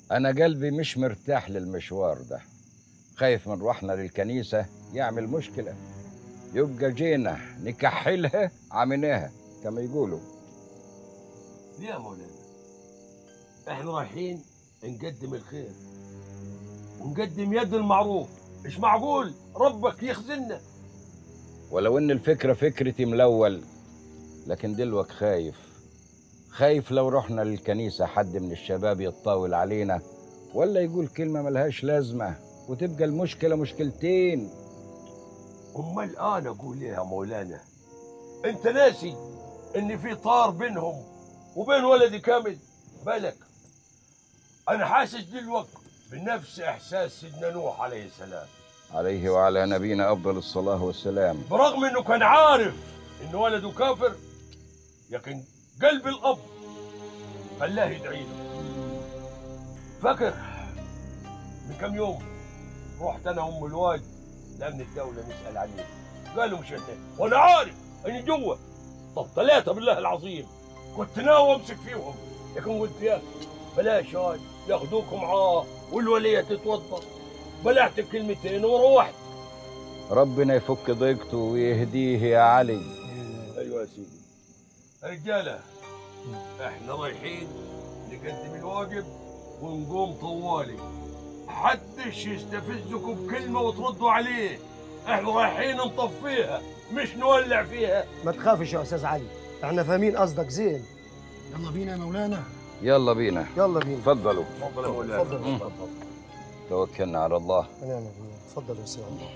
أنا قلبي مش مرتاح للمشوار ده خايف من روحنا للكنيسة يعمل مشكلة يبقى جينا نكحلها عميناها كما يقولوا ليه يا مولانا احنا رايحين نقدم الخير ونقدم يد المعروف مش معقول ربك يخزلنا ولو إن الفكرة فكرتي ملول لكن دلوك خايف خايف لو رحنا للكنيسة حد من الشباب يتطاول علينا ولا يقول كلمة ملهاش لازمة وتبقى المشكلة مشكلتين امال انا اقول ايه يا مولانا انت ناسي ان في طار بينهم وبين ولدي كامل بالك انا حاسس دلوقتي بنفس احساس سيدنا نوح عليه السلام عليه وعلى نبينا أفضل الصلاة والسلام برغم انه كان عارف ان ولده كافر لكن قلب الاب خلاه يدعي له فاكر من كم يوم رحت انا ام الواد لامن الدوله نسال عليه قالوا مش هناك وانا عارف اني جوا طب ثلاثه بالله العظيم كنت ناوي امسك فيهم لكن قلت يا بلاش هاي ياخذوك معاه والوليه تتوضا بلعت كلمتين وروحت ربنا يفك ضيقته ويهديه يا علي ايوه يا سيدي رجاله احنا رايحين نقدم الواجب ونقوم طوالي حدش يستفزكم بكلمه وتردوا عليه احنا رايحين نطفيها مش نولع فيها ما تخافش يا استاذ علي احنا فاهمين قصدك زين يلا بينا يا مولانا يلا بينا يلا بينا تفضلوا تفضل يا مولانا اتفضل. تفضل. توكلنا على الله ونعم بالله اتفضل يا استاذ علي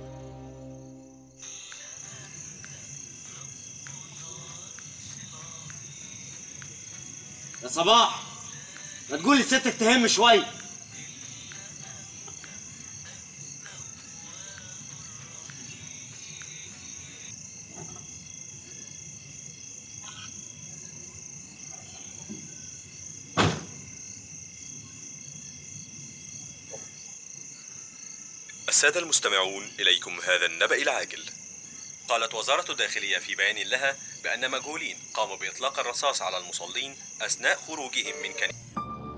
يا صباح ما تقول لستك تهم شوي السادة المستمعون إليكم هذا النبأ العاجل قالت وزارة الداخلية في بيان لها بأن مجهولين قاموا بإطلاق الرصاص على المصلين أثناء خروجهم من كنيسة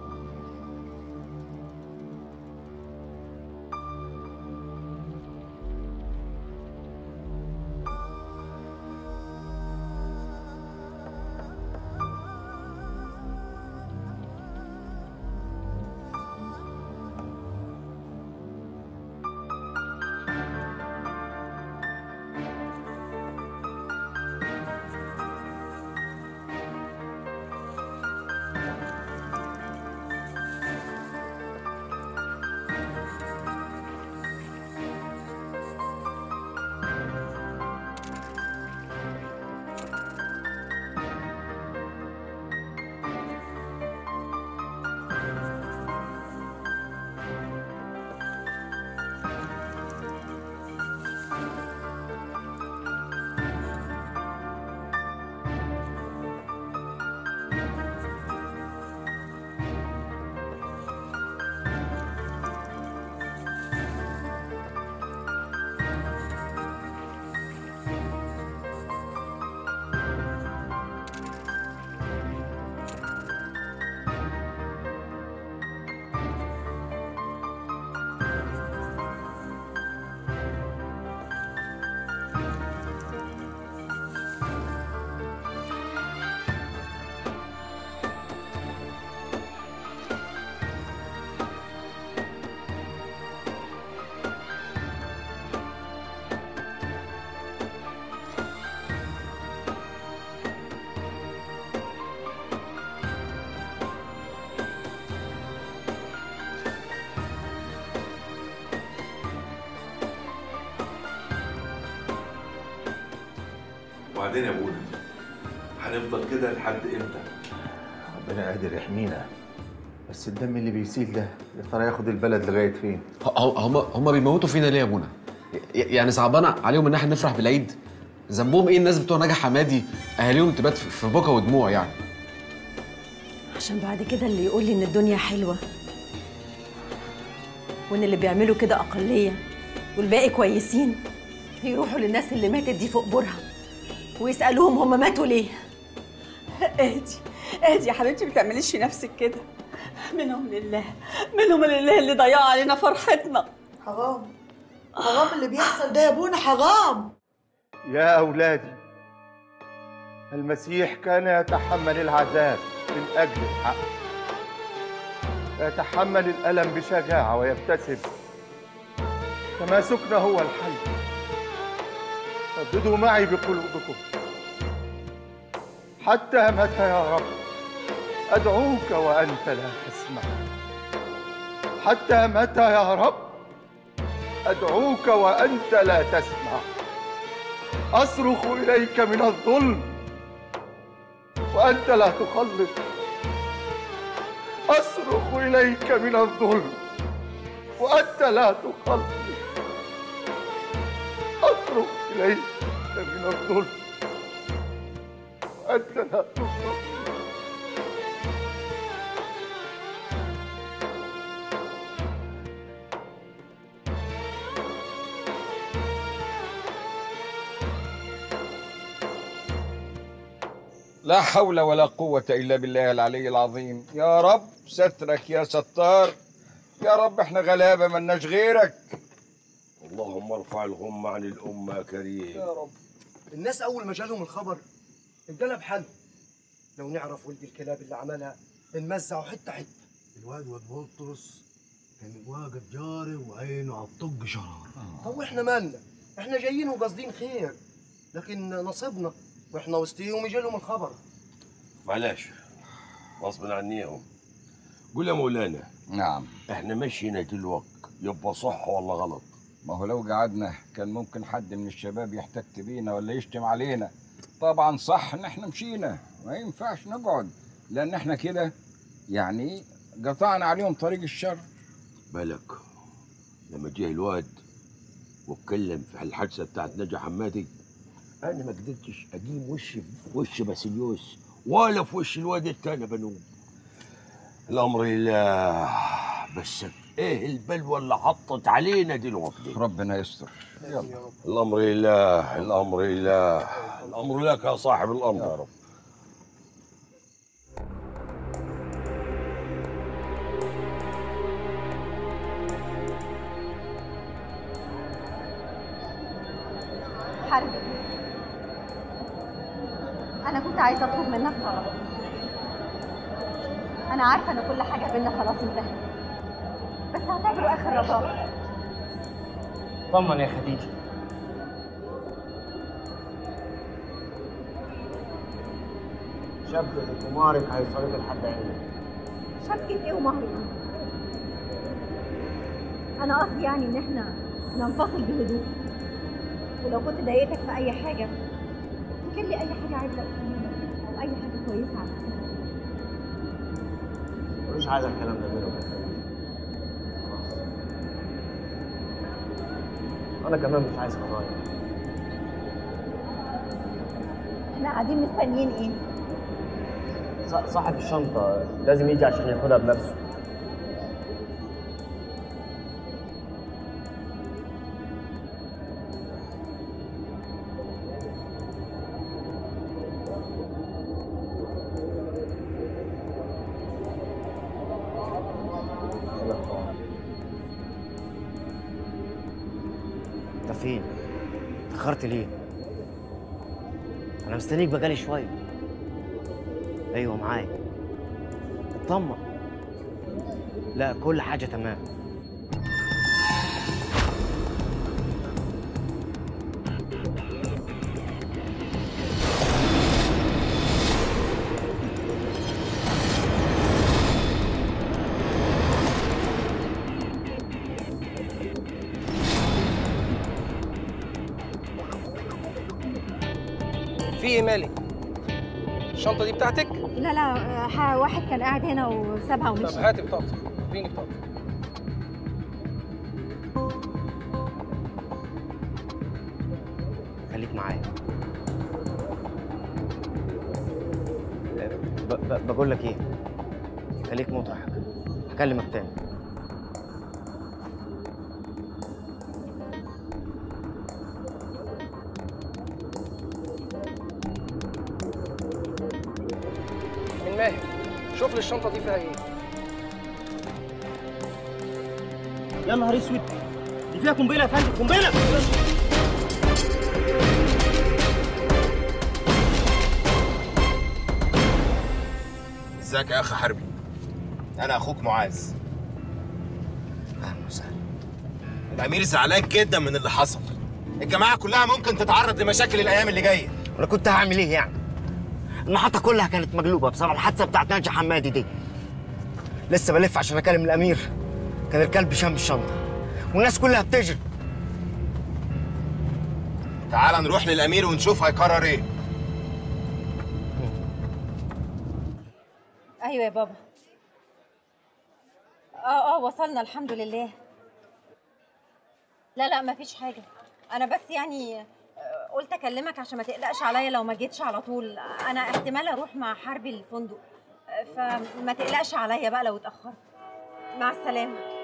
وبعدين يا ابونا هنفضل كده لحد امتى؟ ربنا قادر يحمينا بس الدم اللي بيسيل ده يا ترى ياخد البلد لغايه فين؟ هم هم بيموتوا فينا ليه يا ابونا؟ ي- يعني صعبان عليهم ان احنا نفرح بالعيد؟ ذنبهم ايه الناس بتوع نجا حمادي اهاليهم تبات في في بكا ودموع يعني عشان بعد كده اللي يقول لي ان الدنيا حلوه وان اللي بيعملوا كده اقليه والباقي كويسين يروحوا للناس اللي ماتت دي في قبورها ويسالوهم هم ماتوا ليه اهدي اهدي يا حبيبتي ما تعمليش في نفسك كده منهم لله منهم لله اللي ضيعوا علينا فرحتنا حرام حرام اللي بيحصل ده يا ابونا حرام يا أولادي المسيح كان يتحمل العذاب من أجل الحق يتحمل الألم بشجاعة ويبتسم تماسكنا هو الحل رددوا معي بقلوبكم حتى متى يا رب أدعوك وأنت لا تسمع حتى متى يا رب أدعوك وأنت لا تسمع أصرخ إليك من الظلم وأنت لا تخلص أصرخ إليك من الظلم وأنت لا تخلص أصرخ إليك من الظلم وأنت لا تخلص لا حول ولا قوة إلا بالله العلي العظيم يا رب سترك يا ستار يا رب احنا غلابة ملناش غيرك اللهم ارفع الغمة عن الأمة يا كريم يا رب الناس اول ما جالهم الخبر ادانا بحل لو نعرف ولد الكلاب اللي عملها نمزعه حته حته الواد واد بطرس كان واقف جاري وعينه على الطق شرار هو احنا مالنا احنا جايين وقاصدين خير لكن نصيبنا واحنا وسطيهم يجي لهم الخبر معلش غصب عنيهم قول يا مولانا نعم احنا مشينا دلوقت يبقى صح ولا غلط ما هو لو قعدنا كان ممكن حد من الشباب يحتك بينا ولا يشتم علينا طبعا صح ان احنا مشينا ما ينفعش نقعد لان احنا كده يعني قطعنا عليهم طريق الشر بالك لما جه الواد واتكلم في الحادثه بتاعت نجا حمادي انا ما قدرتش اجيب وشي في وش باسيليوس ولا في وش الواد التاني بنوب الامر لله بس ايه البلوه اللي حطت علينا دلوقتي ربنا يستر يلا الامر لله الامر لله الامر لك يا صاحب الامر يا رب حرب انا كنت عايزه اطلب منك طلب انا عارفه ان كل حاجه بينا خلاص انتهت بس هعتبره اخر رجاء طمن يا خديجه شبكة القمارك هيصرف لحد عندك شبكه ايه ومهر ايه انا قصدي يعني ان احنا ننفصل بهدوء ولو كنت ضايقتك في اي حاجه افتكر لي اي حاجه عايزه اقولها او اي حاجه كويسه على فكرة. مش عايز الكلام ده بيني وبين خديجة. خلاص انا كمان مش عايز قضايا احنا قاعدين مستنيين ايه ص- صاحب الشنطة لازم يجي عشان ياخدها بنفسه انت فين؟ اتأخرت ليه؟ أنا مستنيك بقالي شوية أيوة معايا اطمن لا كل حاجة تمام في ايه مالك؟ الشنطة دي بتاعتك؟ لا لا ح- واحد كان قاعد هنا وسابها طب ومشي هاتي بطاقتك اديني بطاقتك خليك معايا ب- ب- بقول لك ايه خليك مضحك هكلمك تاني من ماهر لي الشنطه دي فيها ايه يا نهار اسود دي فيها قنبله يا فندم قنبله ازيك يا اخ حربي انا اخوك معاذ اهلا وسهلا الامير زعلان جدا من اللي حصل الجماعه كلها ممكن تتعرض لمشاكل الايام اللي جايه انا كنت هعمل ايه يعني المحطه كلها كانت مقلوبه بسبب الحادثه بتاعت ناجي حمادي دي لسه بلف عشان اكلم الامير كان الكلب شام الشنطه والناس كلها بتجري تعال نروح للامير ونشوف هيقرر ايه ايوه يا بابا اه اه وصلنا الحمد لله لا لا مفيش حاجه انا بس يعني آه، قلت اكلمك عشان ما تقلقش عليا لو ما جيتش على طول انا احتمال اروح مع حربي الفندق آه، فما تقلقش عليا بقى لو اتاخرت مع السلامه